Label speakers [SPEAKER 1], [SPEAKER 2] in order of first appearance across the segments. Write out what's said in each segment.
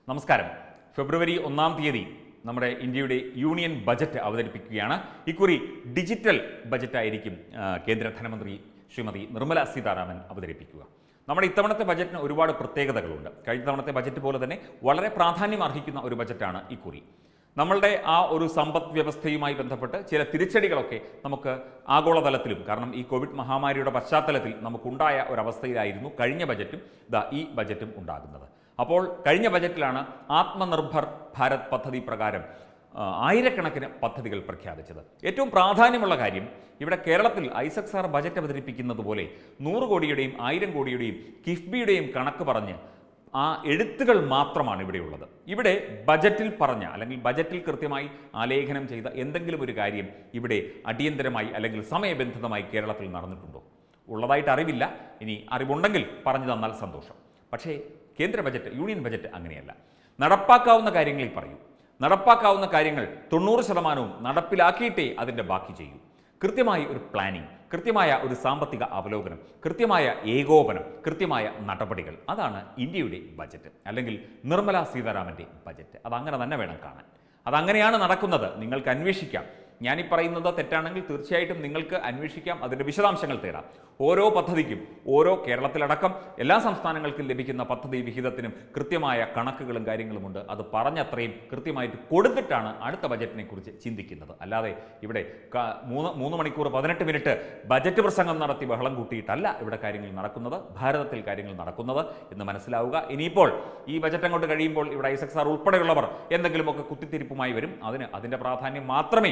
[SPEAKER 1] നമസ്കാരം ഫെബ്രുവരി ഒന്നാം തീയതി നമ്മുടെ ഇന്ത്യയുടെ യൂണിയൻ ബജറ്റ് അവതരിപ്പിക്കുകയാണ് ഇക്കുറി ഡിജിറ്റൽ ബജറ്റായിരിക്കും ആ, കേന്ദ്ര ധനമന്ത്രി ശ്രീമതി നിർമ്മല സീതാരാമൻ അവതരിപ്പിക്കുക നമ്മുടെ ഇത്തവണത്തെ ബജറ്റിന് ഒരുപാട് പ്രത്യേകതകളുണ്ട് കഴിഞ്ഞ തവണത്തെ ബജറ്റ് പോലെ തന്നെ വളരെ പ്രാധാന്യം അർഹിക്കുന്ന ഒരു ബജറ്റാണ് ഇക്കുറി നമ്മളുടെ ആ ഒരു സമ്പദ് വ്യവസ്ഥയുമായി ബന്ധപ്പെട്ട് ചില തിരിച്ചടികളൊക്കെ നമുക്ക് ആഗോളതലത്തിലും കാരണം ഈ കോവിഡ് മഹാമാരിയുടെ പശ്ചാത്തലത്തിൽ നമുക്കുണ്ടായ ഒരവസ്ഥയിലായിരുന്നു കഴിഞ്ഞ ബജറ്റും ഇതാ ഈ ബജറ്റും ഉണ്ടാകുന്നത് അപ്പോൾ കഴിഞ്ഞ ബജറ്റിലാണ് ആത്മനിർഭർ ഭാരത് പദ്ധതി പ്രകാരം ആ, ആയിരക്കണക്കിന് പദ്ധതികൾ പ്രഖ്യാപിച്ചത് ഏറ്റവും പ്രാധാന്യമുള്ള കാര്യം ഇവിടെ കേരളത്തിൽ ഐസക് സാർ ബജറ്റ് അവതരിപ്പിക്കുന്നത് പോലെ നൂറ് കോടിയുടെയും ആയിരം കോടിയുടെയും കിഫ്ബിയുടെയും കണക്ക് പറഞ്ഞ് ആ എഴുത്തുകൾ മാത്രമാണ് ഇവിടെയുള്ളത് ഇവിടെ ബജറ്റിൽ പറഞ്ഞ അല്ലെങ്കിൽ ബജറ്റിൽ കൃത്യമായി ആലേഖനം ചെയ്ത എന്തെങ്കിലും ഒരു കാര്യം ഇവിടെ അടിയന്തരമായി അല്ലെങ്കിൽ സമയബന്ധിതമായി കേരളത്തിൽ നടന്നിട്ടുണ്ടോ ഉള്ളതായിട്ട് അറിവില്ല ഇനി അറിവുണ്ടെങ്കിൽ പറഞ്ഞു തന്നാൽ സന്തോഷം പക്ഷേ കേന്ദ്ര ബജറ്റ് യൂണിയൻ ബജറ്റ് അങ്ങനെയല്ല നടപ്പാക്കാവുന്ന കാര്യങ്ങളിൽ പറയൂ നടപ്പാക്കാവുന്ന കാര്യങ്ങൾ തൊണ്ണൂറ് ശതമാനവും നടപ്പിലാക്കിയിട്ടേ അതിൻ്റെ ബാക്കി ചെയ്യൂ കൃത്യമായ ഒരു പ്ലാനിംഗ് കൃത്യമായ ഒരു സാമ്പത്തിക അവലോകനം കൃത്യമായ ഏകോപനം കൃത്യമായ നടപടികൾ അതാണ് ഇന്ത്യയുടെ ബജറ്റ് അല്ലെങ്കിൽ നിർമ്മല സീതാരാമൻ്റെ ബജറ്റ് അതങ്ങനെ തന്നെ വേണം കാണാൻ അതങ്ങനെയാണ് നടക്കുന്നത് നിങ്ങൾക്ക് അന്വേഷിക്കാം ഞാനീ പറയുന്നത് തെറ്റാണെങ്കിൽ തീർച്ചയായിട്ടും നിങ്ങൾക്ക് അന്വേഷിക്കാം അതിൻ്റെ വിശദാംശങ്ങൾ തേടാം ഓരോ പദ്ധതിക്കും ഓരോ കേരളത്തിലടക്കം എല്ലാ സംസ്ഥാനങ്ങൾക്കും ലഭിക്കുന്ന പദ്ധതി വിഹിതത്തിനും കൃത്യമായ കണക്കുകളും കാര്യങ്ങളുമുണ്ട് അത് പറഞ്ഞത്രയും കൃത്യമായിട്ട് കൊടുത്തിട്ടാണ് അടുത്ത ബജറ്റിനെ കുറിച്ച് ചിന്തിക്കുന്നത് അല്ലാതെ ഇവിടെ ക- മൂന്ന് മൂന്ന് മണിക്കൂർ പതിനെട്ട് മിനിറ്റ് ബജറ്റ് പ്രസംഗം നടത്തി ബഹളം കൂട്ടിയിട്ടല്ല ഇവിടെ കാര്യങ്ങൾ നടക്കുന്നത് ഭാരതത്തിൽ കാര്യങ്ങൾ നടക്കുന്നത് എന്ന് മനസ്സിലാവുക ഇനിയിപ്പോൾ ഈ ബജറ്റ് അങ്ങോട്ട് കഴിയുമ്പോൾ ഇവിടെ ഐസക് സാർ ഉൾപ്പെടെയുള്ളവർ എന്തെങ്കിലുമൊക്കെ കുത്തിത്തിരിപ്പുമായി വരും അതിന് അതിൻ്റെ പ്രാധാന്യം മാത്രമേ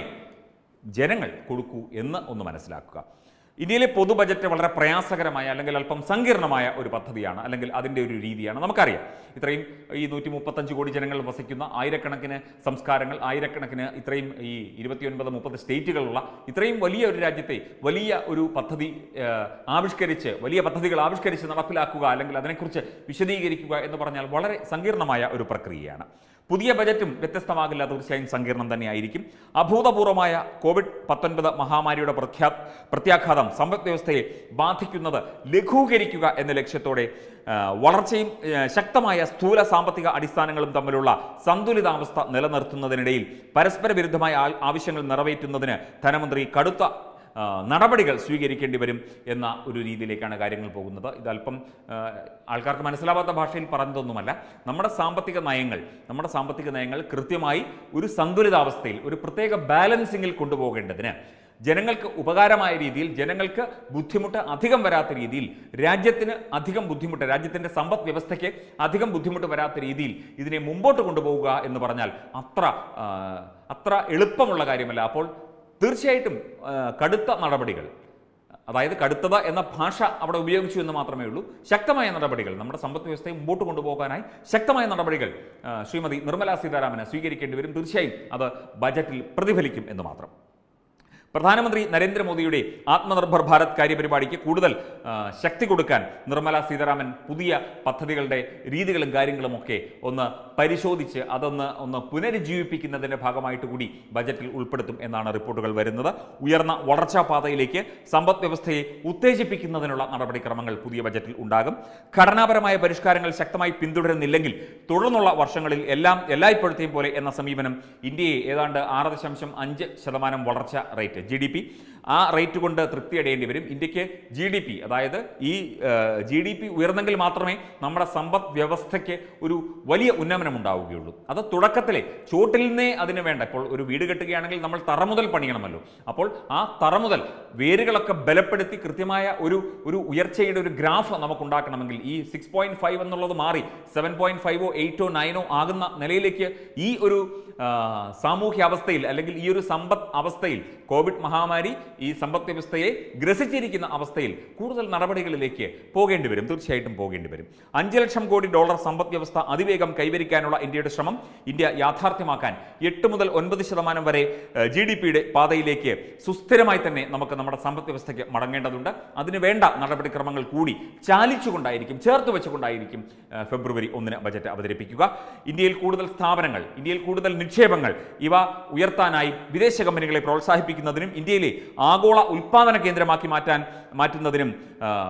[SPEAKER 1] ജനങ്ങൾ കൊടുക്കൂ എന്ന് ഒന്ന് മനസ്സിലാക്കുക ഇന്ത്യയിലെ പൊതു ബജറ്റ് വളരെ പ്രയാസകരമായ അല്ലെങ്കിൽ അല്പം സങ്കീർണമായ ഒരു പദ്ധതിയാണ് അല്ലെങ്കിൽ അതിൻ്റെ ഒരു രീതിയാണ് നമുക്കറിയാം ഇത്രയും ഈ നൂറ്റി മുപ്പത്തഞ്ച് കോടി ജനങ്ങൾ വസിക്കുന്ന ആയിരക്കണക്കിന് സംസ്കാരങ്ങൾ ആയിരക്കണക്കിന് ഇത്രയും ഈ ഇരുപത്തിയൊൻപത് മുപ്പത് സ്റ്റേറ്റുകളുള്ള ഇത്രയും വലിയ ഒരു രാജ്യത്തെ വലിയ ഒരു പദ്ധതി ആ, ആവിഷ്കരിച്ച് വലിയ പദ്ധതികൾ ആവിഷ്കരിച്ച് നടപ്പിലാക്കുക അല്ലെങ്കിൽ അതിനെക്കുറിച്ച് വിശദീകരിക്കുക എന്ന് പറഞ്ഞാൽ വളരെ സങ്കീർണമായ ഒരു പ്രക്രിയയാണ് പുതിയ ബജറ്റും വ്യത്യസ്തമാകില്ല തീർച്ചയായും സങ്കീർണം തന്നെയായിരിക്കും അഭൂതപൂർവമായ കോവിഡ് പത്തൊൻപത് മഹാമാരിയുടെ പ്രഖ്യാ പ്രത്യാഘാതം സമ്പദ് വ്യവസ്ഥയെ ബാധിക്കുന്നത് ലഘൂകരിക്കുക എന്ന ലക്ഷ്യത്തോടെ ആ, വളർച്ചയും ആ, ശക്തമായ സ്ഥൂല സാമ്പത്തിക അടിസ്ഥാനങ്ങളും തമ്മിലുള്ള സന്തുലിതാവസ്ഥ നിലനിർത്തുന്നതിനിടയിൽ പരസ്പര വിരുദ്ധമായ ആ- ആവശ്യങ്ങൾ നിറവേറ്റുന്നതിന് ധനമന്ത്രി കടുത്ത ആ, നടപടികൾ സ്വീകരിക്കേണ്ടി വരും എന്ന ഒരു രീതിയിലേക്കാണ് കാര്യങ്ങൾ പോകുന്നത് ഇതല്പം ആ, ആൾക്കാർക്ക് മനസ്സിലാവാത്ത ഭാഷയിൽ പറഞ്ഞതൊന്നുമല്ല നമ്മുടെ സാമ്പത്തിക നയങ്ങൾ നമ്മുടെ സാമ്പത്തിക നയങ്ങൾ കൃത്യമായി ഒരു സന്തുലിതാവസ്ഥയിൽ ഒരു പ്രത്യേക ബാലൻസിങ്ങിൽ കൊണ്ടുപോകേണ്ടതിന് ജനങ്ങൾക്ക് ഉപകാരമായ രീതിയിൽ ജനങ്ങൾക്ക് ബുദ്ധിമുട്ട് അധികം വരാത്ത രീതിയിൽ രാജ്യത്തിന് അധികം ബുദ്ധിമുട്ട് രാജ്യത്തിൻ്റെ സമ്പദ് വ്യവസ്ഥയ്ക്ക് അധികം ബുദ്ധിമുട്ട് വരാത്ത രീതിയിൽ ഇതിനെ മുമ്പോട്ട് കൊണ്ടുപോവുക എന്ന് പറഞ്ഞാൽ അത്ര ആ, അത്ര എളുപ്പമുള്ള കാര്യമല്ല അപ്പോൾ തീർച്ചയായിട്ടും ആ, കടുത്ത നടപടികൾ അതായത് കടുത്തത എന്ന ഭാഷ അവിടെ ഉപയോഗിച്ചു എന്ന് മാത്രമേ ഉള്ളൂ ശക്തമായ നടപടികൾ നമ്മുടെ സമ്പദ് വ്യവസ്ഥയെ മുമ്പോട്ട് കൊണ്ടുപോകാനായി ശക്തമായ നടപടികൾ ആ, ശ്രീമതി നിർമ്മല സീതാരാമന് സ്വീകരിക്കേണ്ടി വരും തീർച്ചയായും അത് ബജറ്റിൽ പ്രതിഫലിക്കും എന്ന് മാത്രം പ്രധാനമന്ത്രി നരേന്ദ്രമോദിയുടെ ആത്മനിർഭർ ഭാരത് കാര്യപരിപാടിക്ക് കൂടുതൽ ആ, ശക്തി കൊടുക്കാൻ നിർമ്മല സീതാരാമൻ പുതിയ പദ്ധതികളുടെ രീതികളും കാര്യങ്ങളും ഒക്കെ ഒന്ന് പരിശോധിച്ച് അതൊന്ന് ഒന്ന് പുനരുജ്ജീവിപ്പിക്കുന്നതിൻ്റെ ഭാഗമായിട്ട് കൂടി ബജറ്റിൽ ഉൾപ്പെടുത്തും എന്നാണ് റിപ്പോർട്ടുകൾ വരുന്നത് ഉയർന്ന വളർച്ചാ പാതയിലേക്ക് സമ്പദ് വ്യവസ്ഥയെ ഉത്തേജിപ്പിക്കുന്നതിനുള്ള നടപടിക്രമങ്ങൾ പുതിയ ബജറ്റിൽ ഉണ്ടാകും ഘടനാപരമായ പരിഷ്കാരങ്ങൾ ശക്തമായി പിന്തുടരുന്നില്ലെങ്കിൽ തുടർന്നുള്ള വർഷങ്ങളിൽ എല്ലാം എല്ലായ്പ്പോഴത്തെയും പോലെ എന്ന സമീപനം ഇന്ത്യയെ ഏതാണ്ട് ആറ് ദശാംശം അഞ്ച് ശതമാനം വളർച്ച റേറ്റ് ജി ഡി പി ആ റേറ്റ് കൊണ്ട് തൃപ്തിയടേണ്ടി വരും ഇന്ത്യക്ക് ജി ഡി പി അതായത് ഈ ജി ഡി പി ഉയർന്നെങ്കിൽ മാത്രമേ നമ്മുടെ സമ്പദ് വ്യവസ്ഥയ്ക്ക് ഒരു വലിയ ഉന്നമനം ഉണ്ടാവുകയുള്ളൂ അത് തുടക്കത്തിലെ ചോട്ടിൽ നിന്നേ അതിന് വേണ്ട ഇപ്പോൾ ഒരു വീട് കെട്ടുകയാണെങ്കിൽ നമ്മൾ തറ മുതൽ പണിയണമല്ലോ അപ്പോൾ ആ തറ മുതൽ വേരുകളൊക്കെ ബലപ്പെടുത്തി കൃത്യമായ ഒരു ഒരു ഉയർച്ചയുടെ ഒരു ഗ്രാഫ് നമുക്ക് ഉണ്ടാക്കണമെങ്കിൽ ഈ സിക്സ് പോയിന്റ് ഫൈവ് എന്നുള്ളത് മാറി സെവൻ പോയിന്റ് ഫൈവോ എയ്റ്റോ നയനോ ആകുന്ന നിലയിലേക്ക് ഈ ഒരു ആ, സാമൂഹ്യ അവസ്ഥയിൽ അല്ലെങ്കിൽ ഈ ഒരു സമ്പദ് അവസ്ഥയിൽ കോവിഡ് മഹാമാരി ഈ സമ്പദ് വ്യവസ്ഥയെ ഗ്രസിച്ചിരിക്കുന്ന അവസ്ഥയിൽ കൂടുതൽ നടപടികളിലേക്ക് പോകേണ്ടി വരും തീർച്ചയായിട്ടും പോകേണ്ടി വരും അഞ്ച് ലക്ഷം കോടി ഡോളർ സമ്പദ് വ്യവസ്ഥ അതിവേഗം കൈവരിക്കാനുള്ള ഇന്ത്യയുടെ ശ്രമം ഇന്ത്യ യാഥാർത്ഥ്യമാക്കാൻ എട്ട് മുതൽ ഒൻപത് ശതമാനം വരെ ജി ഡി പിയുടെ പാതയിലേക്ക് സുസ്ഥിരമായി തന്നെ നമുക്ക് നമ്മുടെ സമ്പദ് വ്യവസ്ഥയ്ക്ക് മടങ്ങേണ്ടതുണ്ട് അതിന് വേണ്ട നടപടിക്രമങ്ങൾ കൂടി ചാലിച്ചുകൊണ്ടായിരിക്കും ചേർത്ത് വെച്ചുകൊണ്ടായിരിക്കും ആ, ഫെബ്രുവരി ഒന്നിന് ബജറ്റ് അവതരിപ്പിക്കുക ഇന്ത്യയിൽ കൂടുതൽ സ്ഥാപനങ്ങൾ ഇന്ത്യയിൽ കൂടുതൽ നിക്ഷേപങ്ങൾ ഇവ ഉയർത്താനായി വിദേശ കമ്പനികളെ പ്രോത്സാഹിപ്പിക്കുന്നതിനും ഇന്ത്യയിലെ ആഗോള ഉൽപാദന കേന്ദ്രമാക്കി മാറ്റാൻ മാറ്റുന്നതിനും ആ,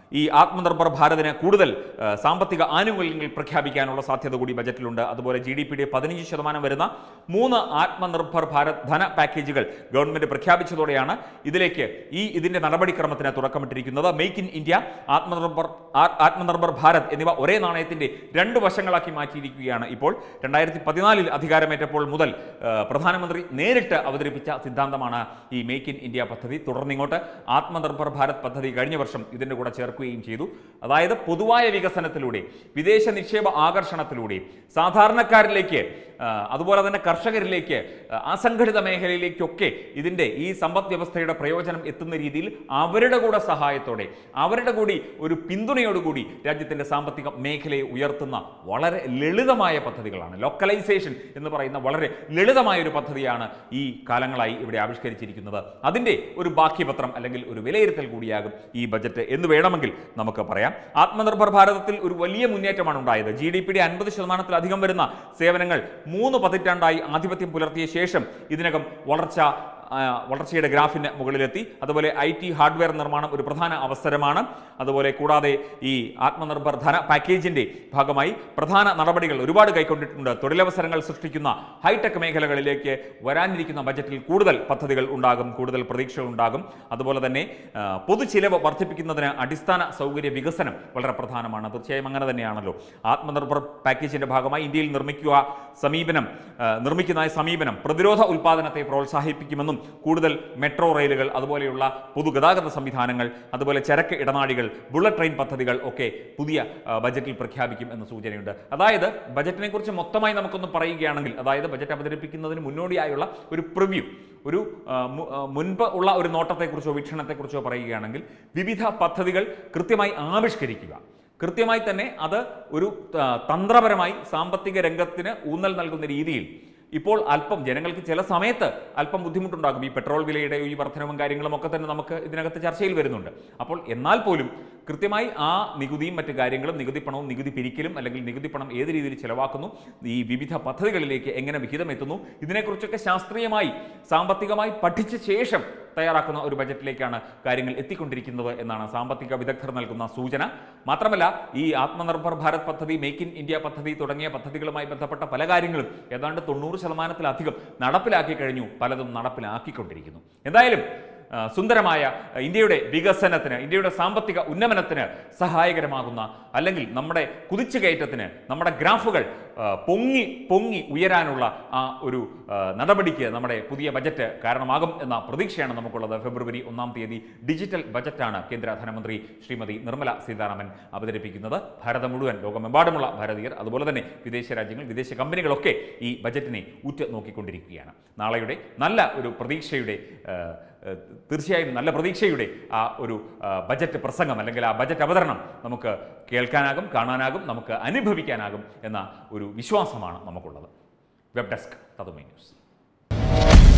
[SPEAKER 1] ഈ ആത്മനിർഭർ ഭാരതിന് കൂടുതൽ ആ, സാമ്പത്തിക ആനുകൂല്യങ്ങൾ പ്രഖ്യാപിക്കാനുള്ള സാധ്യത കൂടി ബജറ്റിലുണ്ട് അതുപോലെ ജി ഡി പിയുടെ പതിനഞ്ച് ശതമാനം വരുന്ന മൂന്ന് ആത്മനിർഭർ ഭാരത് ധന പാക്കേജുകൾ ഗവൺമെന്റ് പ്രഖ്യാപിച്ചതോടെയാണ് ഇതിലേക്ക് ഈ ഇതിന്റെ നടപടിക്രമത്തിന് തുടക്കമിട്ടിരിക്കുന്നത് മേക്ക് ഇൻ ഇന്ത്യ ആത്മനിർഭർ ആ- ആത്മനിർഭർ ഭാരത് എന്നിവ ഒരേ നാണയത്തിന്റെ രണ്ട് വശങ്ങളാക്കി മാറ്റിയിരിക്കുകയാണ് ഇപ്പോൾ രണ്ടായിരത്തി പതിനാലിൽ അധികാരമേറ്റപ്പോൾ മുതൽ ആ, പ്രധാനമന്ത്രി നേരിട്ട് അവതരിപ്പിച്ച സിദ്ധാന്തമാണ് ഈ മേക്ക് ഇൻ ഇന്ത്യ പദ്ധതി തുടർന്നിങ്ങോട്ട് ആത്മനിർഭർ ഭാരത് പദ്ധതി കഴിഞ്ഞ വർഷം ഇതിന്റെ കൂടെ ചേർക്കുകയും ചെയ്തു അതായത് പൊതുവായ വികസനത്തിലൂടെ വിദേശ നിക്ഷേപ ആകർഷണത്തിലൂടെ സാധാരണക്കാരിലേക്ക് ആ, അതുപോലെ തന്നെ കർഷകരിലേക്ക് ആ, അസംഘടിത മേഖലയിലേക്കൊക്കെ ഇതിൻ്റെ ഈ സമ്പദ് വ്യവസ്ഥയുടെ പ്രയോജനം എത്തുന്ന രീതിയിൽ അവരുടെ കൂടെ സഹായത്തോടെ അവരുടെ കൂടി ഒരു പിന്തുണയോടുകൂടി രാജ്യത്തിൻ്റെ സാമ്പത്തിക മേഖലയെ ഉയർത്തുന്ന വളരെ ലളിതമായ പദ്ധതികളാണ് ലോക്കലൈസേഷൻ എന്ന് പറയുന്ന വളരെ ലളിതമായ ഒരു പദ്ധതിയാണ് ഈ കാലങ്ങളായി ഇവിടെ ആവിഷ്കരിച്ചിരിക്കുന്നത് അതിൻ്റെ ഒരു ബാക്കിപത്രം അല്ലെങ്കിൽ ഒരു വിലയിരുത്തൽ കൂടിയാകും ഈ ബജറ്റ് എന്ന് വേണമെങ്കിൽ നമുക്ക് പറയാം ആത്മനിർഭർ ഭാരതത്തിൽ ഒരു വലിയ മുന്നേറ്റമാണ് ഉണ്ടായത് ജി ഡി പിയുടെ അൻപത് ശതമാനത്തിലധികം വരുന്ന സേവനങ്ങൾ മൂന്ന് പതിറ്റാണ്ടായി ആധിപത്യം പുലർത്തിയ ശേഷം ഇതിനകം വളർച്ച ആ, വളർച്ചയുടെ ഗ്രാഫിന് മുകളിലെത്തി അതുപോലെ ഐ ടി ഹാർഡ്വെയർ നിർമ്മാണം ഒരു പ്രധാന അവസരമാണ് അതുപോലെ കൂടാതെ ഈ ആത്മനിർഭർ ധന പാക്കേജിന്റെ ഭാഗമായി പ്രധാന നടപടികൾ ഒരുപാട് കൈക്കൊണ്ടിട്ടുണ്ട് തൊഴിലവസരങ്ങൾ സൃഷ്ടിക്കുന്ന ഹൈടെക് മേഖലകളിലേക്ക് വരാനിരിക്കുന്ന ബജറ്റിൽ കൂടുതൽ പദ്ധതികൾ ഉണ്ടാകും കൂടുതൽ പ്രതീക്ഷകൾ ഉണ്ടാകും അതുപോലെ തന്നെ ആ, പൊതു ചിലവ് വർദ്ധിപ്പിക്കുന്നതിന് അടിസ്ഥാന സൗകര്യ വികസനം വളരെ പ്രധാനമാണ് തീർച്ചയായും അങ്ങനെ തന്നെയാണല്ലോ ആത്മനിർഭർ പാക്കേജിന്റെ ഭാഗമായി ഇന്ത്യയിൽ നിർമ്മിക്കുക സമീപനം ആ, നിർമ്മിക്കുന്ന ഈ സമീപനം പ്രതിരോധ ഉൽപാദനത്തെ പ്രോത്സാഹിപ്പിക്കുമെന്നും കൂടുതൽ മെട്രോ റെയിലുകൾ അതുപോലെയുള്ള പൊതുഗതാഗത സംവിധാനങ്ങൾ അതുപോലെ ചരക്ക് ഇടനാഴികൾ ബുള്ളറ്റ് ട്രെയിൻ പദ്ധതികൾ ഒക്കെ പുതിയ ആ, ബജറ്റിൽ പ്രഖ്യാപിക്കും എന്ന സൂചനയുണ്ട് അതായത് ബജറ്റിനെ കുറിച്ച് മൊത്തമായി നമുക്കൊന്ന് പറയുകയാണെങ്കിൽ അതായത് ബജറ്റ് അവതരിപ്പിക്കുന്നതിന് മുന്നോടിയായുള്ള ഒരു പ്രിവ്യൂ ഒരു ആ, മു- ആ, മുൻപ് ഉള്ള ഒരു നോട്ടത്തെക്കുറിച്ചോ വീക്ഷണത്തെക്കുറിച്ചോ പറയുകയാണെങ്കിൽ വിവിധ പദ്ധതികൾ കൃത്യമായി ആവിഷ്കരിക്കുക കൃത്യമായി തന്നെ അത് ഒരു ആ, തന്ത്രപരമായി സാമ്പത്തിക രംഗത്തിന് ഊന്നൽ നൽകുന്ന രീതിയിൽ ഇപ്പോൾ അല്പം ജനങ്ങൾക്ക് ചില സമയത്ത് അല്പം ബുദ്ധിമുട്ടുണ്ടാകും ഈ പെട്രോൾ വിലയുടെ ഈ വർധനവും കാര്യങ്ങളും ഒക്കെ തന്നെ നമുക്ക് ഇതിനകത്ത് ചർച്ചയിൽ വരുന്നുണ്ട് അപ്പോൾ എന്നാൽ പോലും കൃത്യമായി ആ നികുതിയും മറ്റു കാര്യങ്ങളും നികുതി പണവും നികുതി പിരിക്കലും അല്ലെങ്കിൽ നികുതി പണം ഏത് രീതിയിൽ ചെലവാക്കുന്നു ഈ വിവിധ പദ്ധതികളിലേക്ക് എങ്ങനെ വിഹിതം എത്തുന്നു ഇതിനെക്കുറിച്ചൊക്കെ ശാസ്ത്രീയമായി സാമ്പത്തികമായി പഠിച്ച ശേഷം തയ്യാറാക്കുന്ന ഒരു ബജറ്റിലേക്കാണ് കാര്യങ്ങൾ എത്തിക്കൊണ്ടിരിക്കുന്നത് എന്നാണ് സാമ്പത്തിക വിദഗ്ധർ നൽകുന്ന സൂചന മാത്രമല്ല ഈ ആത്മനിർഭർ ഭാരത് പദ്ധതി മേക്ക് ഇൻ ഇന്ത്യ പദ്ധതി തുടങ്ങിയ പദ്ധതികളുമായി ബന്ധപ്പെട്ട പല കാര്യങ്ങളും ഏതാണ്ട് തൊണ്ണൂറ് ശതമാനത്തിലധികം നടപ്പിലാക്കി കഴിഞ്ഞു പലതും നടപ്പിലാക്കിക്കൊണ്ടിരിക്കുന്നു എന്തായാലും ആ, സുന്ദരമായ ആ, ഇന്ത്യയുടെ വികസനത്തിന് ഇന്ത്യയുടെ സാമ്പത്തിക ഉന്നമനത്തിന് സഹായകരമാകുന്ന അല്ലെങ്കിൽ നമ്മുടെ കുതിച്ചുകയറ്റത്തിന് നമ്മുടെ ഗ്രാഫുകൾ ആ, പൊങ്ങി പൊങ്ങി ഉയരാനുള്ള ആ ഒരു ആ, നടപടിക്ക് നമ്മുടെ പുതിയ ബജറ്റ് കാരണമാകും എന്ന പ്രതീക്ഷയാണ് നമുക്കുള്ളത് ഫെബ്രുവരി ഒന്നാം തീയതി ഡിജിറ്റൽ ബജറ്റാണ് കേന്ദ്ര ധനമന്ത്രി ശ്രീമതി നിർമ്മല സീതാരാമൻ അവതരിപ്പിക്കുന്നത് ഭാരതം മുഴുവൻ ലോകമെമ്പാടുമുള്ള ഭാരതീയർ അതുപോലെ തന്നെ വിദേശ രാജ്യങ്ങൾ വിദേശ കമ്പനികളൊക്കെ ഈ ബജറ്റിനെ ഉറ്റ് നോക്കിക്കൊണ്ടിരിക്കുകയാണ് നാളെയുടെ നല്ല ഒരു പ്രതീക്ഷയുടെ ആ, ആ, തീർച്ചയായും നല്ല പ്രതീക്ഷയുടെ ആ ഒരു ആ, ബജറ്റ് പ്രസംഗം അല്ലെങ്കിൽ ആ ബജറ്റ് അവതരണം നമുക്ക് കേൾക്കാനാകും കാണാനാകും നമുക്ക് അനുഭവിക്കാനാകും എന്ന ഒരു വിശ്വാസമാണ് നമുക്കുള്ളത് വെബ് ഡെസ്ക് തതുമൈ ന്യൂസ്